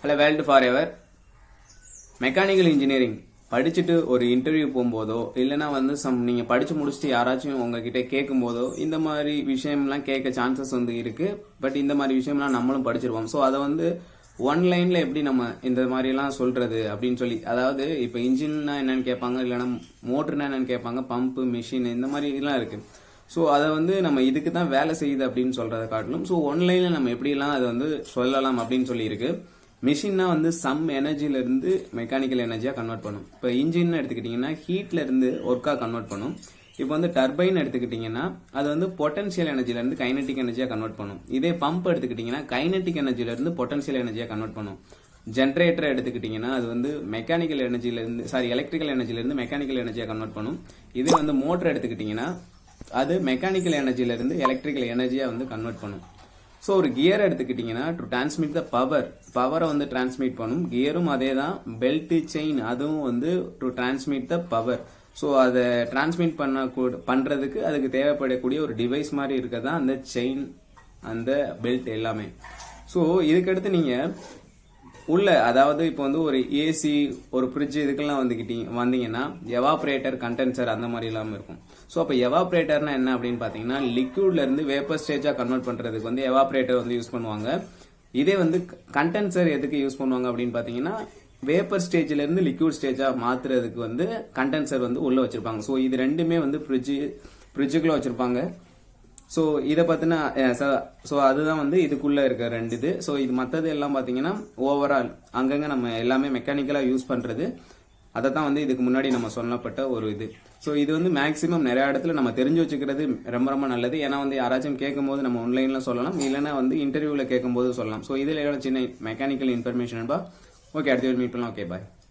hello world for ever mechanical engineering படிச்சுட்டு ஒரு interview போகும்போதோ இல்லைன்னா வந்து சம் நீங்க படிச்சு முடிச்சுட்டு யாராச்சும் உங்ககிட்ட கேட்கும் போதோ இந்த மாதிரி விஷயம்லாம் கேட்க சான்சஸ் வந்து இருக்கு பட் இந்த மாதிரி விஷயம்லாம் நம்மளும் படிச்சிருவோம் ஸோ அதை வந்து ஒன் லைன்ல எப்படி நம்ம இந்த மாதிரி எல்லாம் சொல்றது அப்படின்னு சொல்லி அதாவது இப்போ இன்ஜின்னா என்னன்னு கேட்பாங்க இல்லைன்னா மோட்டர்னா என்னன்னு கேட்பாங்க பம்பு மிஷின் இந்த மாதிரி இதெல்லாம் இருக்கு ஸோ அதை வந்து நம்ம இதுக்கு தான் வேலை செய்யுது அப்படின்னு சொல்றதை காட்டிலும் ஸோ ஒன்லைன்ல நம்ம எப்படிலாம் அதை வந்து சொல்லலாம் அப்படின்னு சொல்லி இருக்கு மிஷின்னா வந்து சம் எனர்ஜில இருந்து மெக்கானிக்கல் எனர்ஜியா கன்வெர்ட் பண்ணும் இப்போ இன்ஜின் எடுத்துக்கிட்டீங்கன்னா ஹீட்ல இருந்து ஒர்க்கா கன்வெர்ட் பண்ணும் இப்போ வந்து டர்பைன் எடுத்துக்கிட்டீங்கன்னா அது வந்து பொட்டன்ஷியல் எனர்ஜில இருந்து கைனட்டிக் எனர்ஜியா கன்வெர்ட் பண்ணும் இதே பம்ப் எடுத்துக்கிட்டீங்கன்னா கைனட்டிக் எனர்ஜில இருந்து பொட்டன்ஷியல் எனர்ஜியா கன்வெர்ட் பண்ணும் ஜென்ரேட்டர் எடுத்துக்கிட்டீங்கன்னா அது வந்து மெக்கானிக்கல் எனர்ஜில இருந்து சாரி எலக்ட்ரிக்கல் எனர்ஜில இருந்து மெக்கானிக்கல் எனர்ஜியா கன்வெர்ட் பண்ணும் இதே வந்து மோட்டர் எடுத்துக்கிட்டீங்கன்னா அது மெக்கானிக்கல் எனர்ஜில இருந்து எலக்ட்ரிக்கல் எனர்ஜியா வந்து கன்வெர்ட் பண்ணும் ஸோ ஒரு கியர் எடுத்துக்கிட்டிங்கன்னா டு டிரான்ஸ்மிட் த பவர் பவரை வந்து டிரான்ஸ்மிட் பண்ணும் கியரும் அதே தான் பெல்ட் செயின் அதுவும் வந்து to transmit the power so அதை டிரான்ஸ்மிட் பண்ண பண்ணுறதுக்கு அதுக்கு தேவைப்படக்கூடிய ஒரு டிவைஸ் மாதிரி இருக்கதான் அந்த செயின் அந்த பெல்ட் எல்லாமே ஸோ இதுக்கடுத்து நீங்கள் உள்ள அதாவது இப்போ வந்து ஒரு ஏசி ஒரு ஃப்ரிட்ஜ் இதுக்கெல்லாம் வந்துக்கிட்டீங்க வந்தீங்கன்னா எவாப்ரேட்டர் கண்டென்சர் அந்த மாதிரி இல்லாமல் இருக்கும் ஸோ அப்போ எவாப்ரேட்டர்னா என்ன அப்படின்னு பார்த்தீங்கன்னா லிக்யூட்ல இருந்து வேப்பர் ஸ்டேஜாக கன்வெர்ட் பண்ணுறதுக்கு வந்து எவாப்ரேட்டர் வந்து யூஸ் பண்ணுவாங்க இதே வந்து கண்டென்சர் எதுக்கு யூஸ் பண்ணுவாங்க அப்படின்னு பார்த்தீங்கன்னா வேப்பர் ஸ்டேஜ்ல இருந்து லிக்யூட் ஸ்டேஜா மாத்துறதுக்கு வந்து கண்டென்சர் வந்து உள்ள வச்சிருப்பாங்க ஸோ இது ரெண்டுமே வந்து ஃப்ரிட்ஜ் ஃப்ரிட்ஜுக்குள்ள வச்சிருப்பாங்க ஸோ இதை பத்தின ஸோ அதுதான் வந்து இதுக்குள்ள இருக்க ரெண்டு இது ஸோ இது மற்றது எல்லாம் பார்த்தீங்கன்னா ஓவரால் அங்கங்க நம்ம எல்லாமே மெக்கானிக்கலாக யூஸ் பண்றது அதை தான் வந்து இதுக்கு முன்னாடி நம்ம சொல்லப்பட்ட ஒரு இது ஸோ இது வந்து மேக்ஸிமம் நிறைய இடத்துல நம்ம தெரிஞ்சு வச்சுக்கிறது ரொம்ப ரொம்ப நல்லது ஏன்னா வந்து யாராச்சும் கேட்கும் போது நம்ம ஆன்லைன்ல சொல்லலாம் இல்லைன்னா வந்து இன்டர்வியூவில் கேட்கும் போது சொல்லலாம் ஸோ இதில் எவ்வளோ சின்ன மெக்கானிக்கல் இன்ஃபர்மேஷன் ஓகே அடுத்த மீட் பண்ணலாம் ஓகே பாய்